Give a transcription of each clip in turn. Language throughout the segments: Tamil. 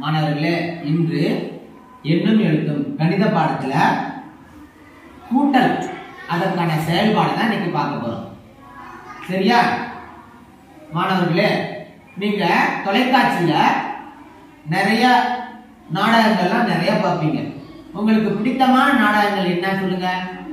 மாணவர்களே இன்று எண்ணும் எழுத்தும் கணித பாடத்துல கூட்டல் அதற்கான செயல்பாடு தான் இன்னைக்கு பார்க்க போறோம் சரியா மாணவர்களே நீங்க தொலைக்காட்சியில நிறைய நாடகங்கள்லாம் நிறைய பார்ப்பீங்க உங்களுக்கு பிடித்தமான நாடகங்கள் என்ன சொல்லுங்க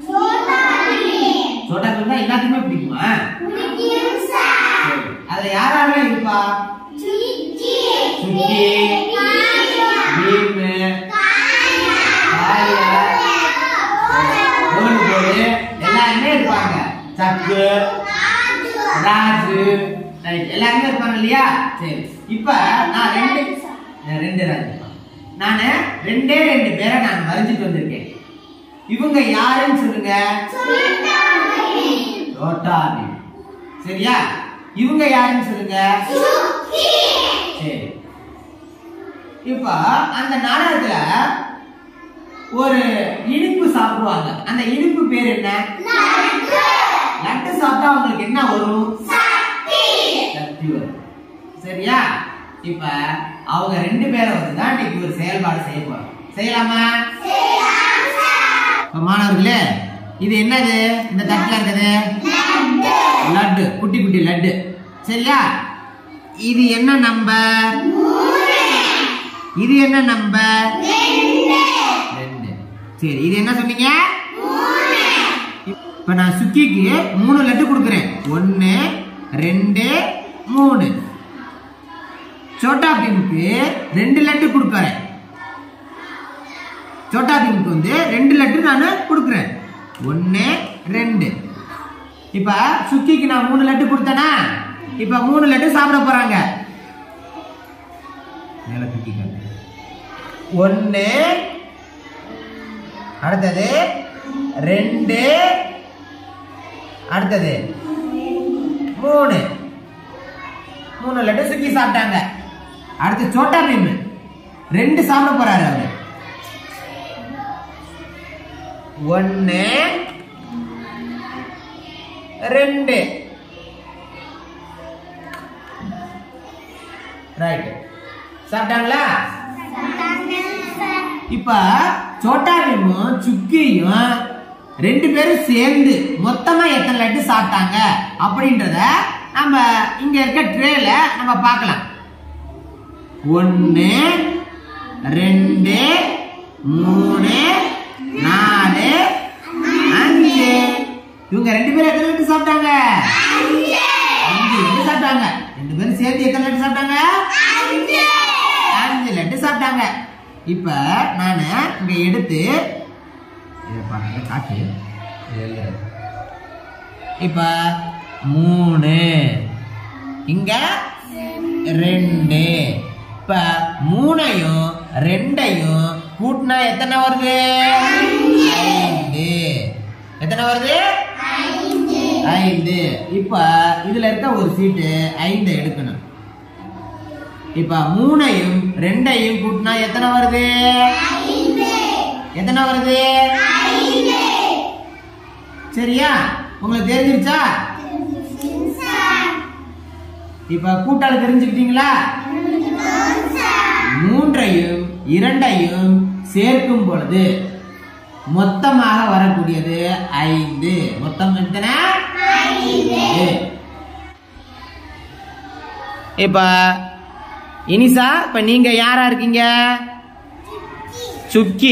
சோட்டா பீம் தான் எல்லாத்துக்குமே பிடிக்குமா சரி. அதுல யாரெல்லாம் இருப்பா சுக்கி பீமு காளியா கோலு கோலு எல்லாருமே இருப்பாங்க சக்கு ராஜு ரைட் எல்லாருமே இருப்பாங்க இல்லையா சரி இப்ப நான் ரெண்டு நான் ரெண்டு ராஜு நானு ரெண்டே ரெண்டு பேரை நான் வரைஞ்சிட்டு வந்திருக்கேன் இவங்க யாருன்னு சொல்லுங்க ரோட்டா பீம். சரியா இவங்க யாருன்னு சொல்லுங்க சரி இப்ப அந்த நாடகத்துல ஒரு இனிப்பு சாப்பிடுவாங்க அந்த இனிப்பு பேர் என்ன லட்டு சாப்பிட்டா அவங்களுக்கு என்ன வரும் சக்தி வரும் சரியா இப்ப அவங்க ரெண்டு பேரை வந்து தான் இன்னைக்கு ஒரு செயல்பாடு செய்ய போறோம் செய்யலாமா இப்ப மாணவர்களே இது என்னது இந்த தட்டுல இருக்குது லட்டு குட்டி குட்டி லட்டு சரியா இது என்ன நம்பர் இது என்ன நம்பர் ரெண்டு சரி இது என்ன சொன்னீங்க இப்ப நான் சுக்கிக்கு மூணு லட்டு கொடுக்குறேன் ஒன்னு ரெண்டு மூணு சோட்டா பீமுக்கு ரெண்டு லட்டு கொடுக்கறேன் சோட்டா பீமுக்கு வந்து ரெண்டு லட்டு நான் கொடுக்குறேன் ஒன்னு ரெண்டு இப்ப சுக்கிக்கு நான் மூணு லட்டு கொடுத்தேனா இப்ப மூணு லட்டு சாப்பிட போறாங்க மேல தூக்கிக்க ஒன்னு அடுத்தது ரெண்டு அடுத்தது மூணு மூணு லட்டு சுக்கி சாப்பிட்டாங்க அடுத்து சோட்டா பீம் ரெண்டு சாப்பிட போறாரு அவரு ஒன்னு ரெண்டு ரைட் சாப்பிட்டாங்களா இப்ப சோட்டா பீமும் சுக்கியும் ரெண்டு பேரும் சேர்ந்து மொத்தமா எத்தனை லட்டு சாப்பிட்டாங்க அப்படின்றத நம்ம இங்க இருக்க ட்ரேல நம்ம பார்க்கலாம் ஒன்னு ரெண்டு மூணு நாலு அஞ்சு இவங்க ரெண்டு பேரும் எத்தனை லட்டு சாப்பிட்டாங்க அஞ்சு லட்டு சாப்பிட்டாங்க ரெண்டு பேரும் சேர்ந்து எத்தனை லட்டு சாப்பிட்டாங்க அஞ்சு லட்டு சாப்பிட்டாங்க இப்ப நான் இங்க எடுத்து இதை பாருங்க காட்டு இது எழுதுறது. இப்ப மூணு இங்க ரெண்டு இப்ப மூணையும் ரெண்டையும் கூட்டினா எத்தனை வருது ஐந்து எத்தனை வருது ஐந்து இப்ப இதுல இருக்க ஒரு சீட்டு ஐந்து எடுக்கணும் இப்ப மூணையும் ரெண்டையும் கூட்டினா எத்தனை வருது எத்தனை வருது சரியா உங்களுக்கு தெரிஞ்சிருச்சா இப்ப கூட்டாளி தெரிஞ்சுக்கிட்டீங்களா மூன்றையும் இரண்டையும் சேர்க்கும் பொழுது மொத்தமாக வரக்கூடியது ஐந்து மொத்தம் எத்தனை ஐந்து. இப்ப இனிசா இப்ப நீங்க யாரா இருக்கீங்க சுக்கி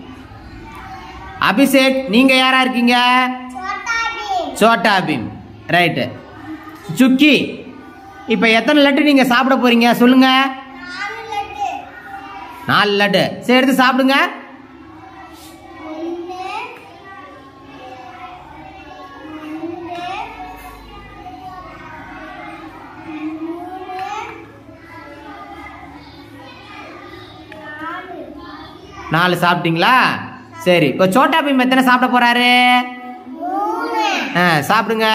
அபிஷேக் நீங்க யாரா இருக்கீங்க சோட்டா பீம் ரைட்டு சுக்கி இப்ப எத்தனை லட்டு நீங்க சாப்பிட போறீங்க சொல்லுங்க நாலு லட்டு சரி எடுத்து சாப்பிடுங்க நாலு சாப்பிட்டீங்களா சரி இப்போ சோட்டா பீம் எத்தனை சாப்பிட போறாரு ஆ சாப்பிடுங்க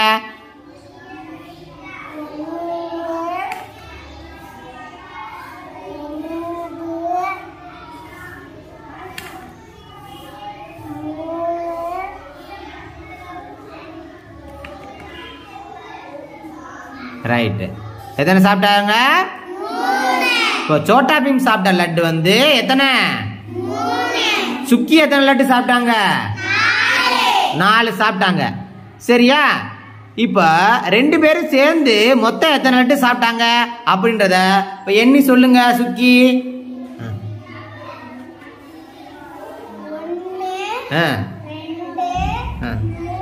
ரைட்டு எத்தனை சாப்பிட்டாங்க இப்போ சோட்டா பீம் சாப்பிட்ட லட்டு வந்து எத்தனை சுக்கி எத்தனை லட்டு சாப்பிட்டாங்க நாலு சாப்பிட்டாங்க சரியா இப்போ ரெண்டு பேரும் சேர்ந்து மொத்தம் எத்தனை லட்டு சாப்பிட்டாங்க அப்படின்றத இப்போ எண்ணி சொல்லுங்க சுக்கி ஆ ஆ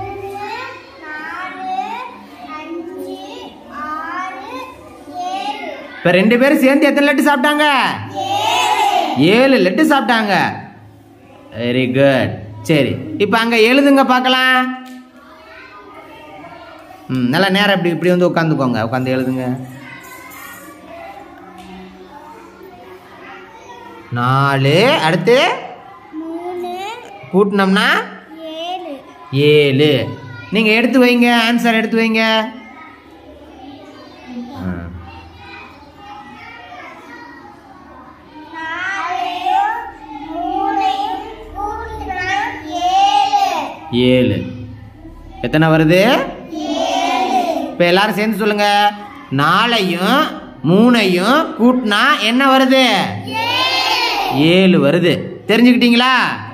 இப்போ ரெண்டு பேரும் சேர்ந்து எத்தனை லட்டு சாப்பிட்டாங்க ஏழு லட்டு சாப்பிட்டாங்க வெரி குட் சரி இப்போ அங்கே எழுதுங்க பார்க்கலாம் ம் நல்லா நேரம் இப்படி இப்படி வந்து உட்காந்துக்கோங்க உட்காந்து எழுதுங்க நாலு அடுத்து கூட்டினோம்னா ஏழு நீங்கள் எடுத்து வைங்க ஆன்சர் எடுத்து வைங்க ஆ. ஏழு எத்தனை வருது இப்போ எல்லாரும் சேர்ந்து சொல்லுங்க நாலையும் மூணையும் கூட்டினா என்ன வருது ஏழு வருது தெரிஞ்சுக்கிட்டீங்களா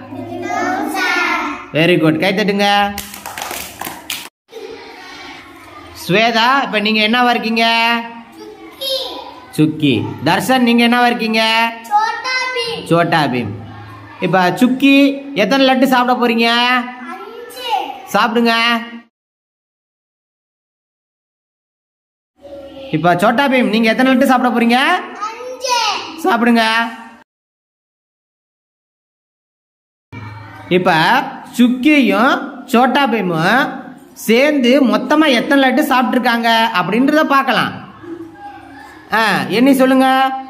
வெரி குட் கை தட்டுங்க ஸ்வேதா இப்போ நீங்க என்னவா இருக்கீங்க சுக்கி தர்ஷன் நீங்க என்னவா இருக்கீங்க சோட்டா பீம் இப்போ சுக்கி எத்தனை லட்டு சாப்பிட போறீங்க சாப்பிடுங்க இப்போ சோட்டா பீம் நீங்க எத்தனை லட்டு சாப்பிட போறீங்க சாப்பிடுங்க இப்ப சுக்கியும் சோட்டா பீமும் சேர்ந்து மொத்தமா எத்தனை லட்டு சாப்பிட்டுருக்காங்க அப்படின்றத பார்க்கலாம் ஆ எண்ணி சொல்லுங்க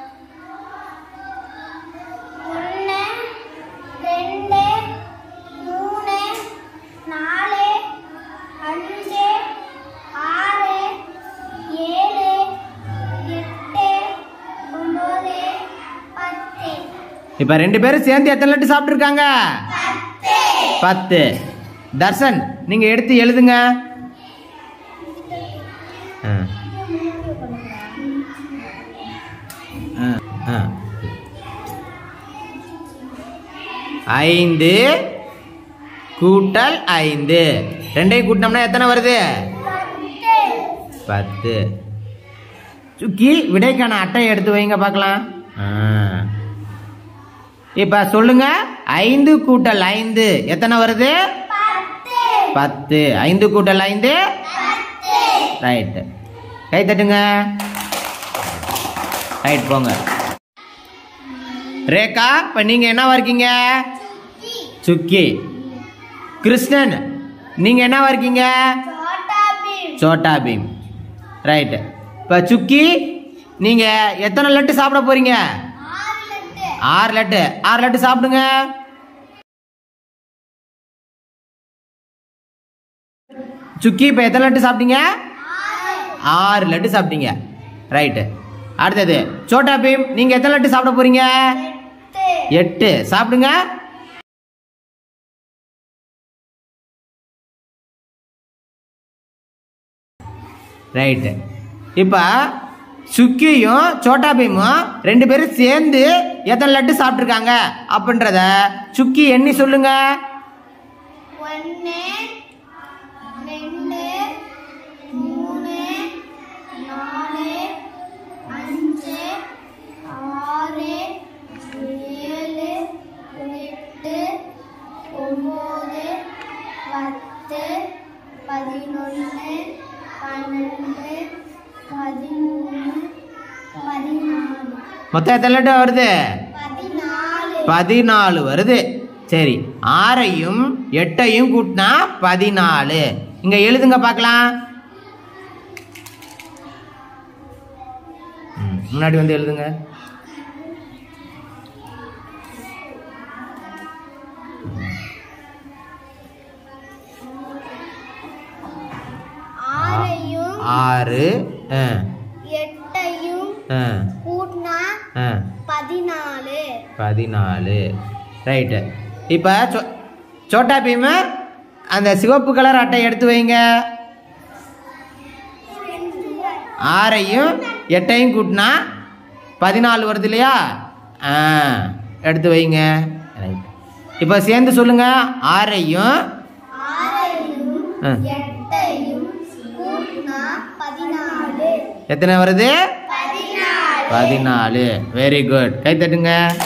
ஒன்று ரெண்டு மூணு நாலு அஞ்சு ஆறு ஏழு எட்டு ஒம்பது பத்து இப்ப ரெண்டு பேரும் சேர்ந்து எத்தனை லட்டு சாப்பிட்டுருக்காங்க பத்து தர்ஷன் நீங்க எடுத்து எழுதுங்க ஆ. ஆ, ஆ. ஐந்து கூட்டல் ஐந்து ரெண்டையும் கூட்டினோம்னா எத்தனை வருது பத்து சுக்கி விடைக்கான அட்டையை எடுத்து வைங்க பார்க்கலாம் ஆ. இப்ப சொல்லுங்க ஐந்து கூட்டல் ஐந்து எத்தனை வருது பத்து ஐந்து கூட்டல் ஐந்து ரைட் கை தட்டுங்க ரைட் போங்க ரேகா இப்ப நீங்க என்னவா இருக்கீங்க சுக்கி கிருஷ்ணன் நீங்க என்னவா இருக்கீங்க சோட்டா பீம் சோட்டா பீம் ரைட் இப்ப சுக்கி நீங்க எத்தனை லட்டு சாப்பிட போறீங்க ஆறு லட்டு ஆறு லட்டு ஆறு லட்டு சாப்பிடுங்க சுக்கி இப்போ எத்தனை லட்டு சாப்பிட்டீங்க ஆறு லட்டு சாப்பிட்டீங்க ரைட்டு அடுத்தது சோட்டா பீம் நீங்க எத்தனை லட்டு சாப்பிட போறீங்க எட்டு எட்டு சாப்பிடுங்க ரைட்டு இப்போ சுக்கியும் சோட்டா பீமும் ரெண்டு பேரும் சேர்ந்து எத்தனை லட்டு சாப்பிட்ருக்காங்க அப்படின்றத சுக்கி எண்ணி சொல்லுங்க ஒன்று ரெண்டு மூணு நாலு அஞ்சு ஆறு ஏழு எட்டு ஒம்பது பத்து பதினொன்று பன்னெண்டு பதிமூணு பதினாலு மொத்தம் எத்தனை லட்டு வருது பதினாலு பதினாலு வருது சரி ஆறையும் எட்டையும் கூட்டினா பதினாலு இங்க எழுதுங்க பார்க்கலாம் ம், முன்னாடி வந்து எழுதுங்க ஆறையும் ஆறு ஆ, எட்டையும் ஆ, கூட்டினா ஆ, பதினாலு பதினாலு ரைட்டு இப்போ சோ சோட்டா பீமு அந்த சிவப்பு கலர் அட்டை எடுத்து வைங்க ஆறையும் எட்டையும் கூட்டினா பதினாலு வருது இல்லையா ஆ எடுத்து வைங்க ரைட் இப்போ சேர்ந்து சொல்லுங்க ஆறையும் ஆறையும் ஆ. எட்டையும் கூட்டினா பதினாலு எத்தனை வருது பதினாலு பதினாலு வெரி குட் கை தட்டுங்க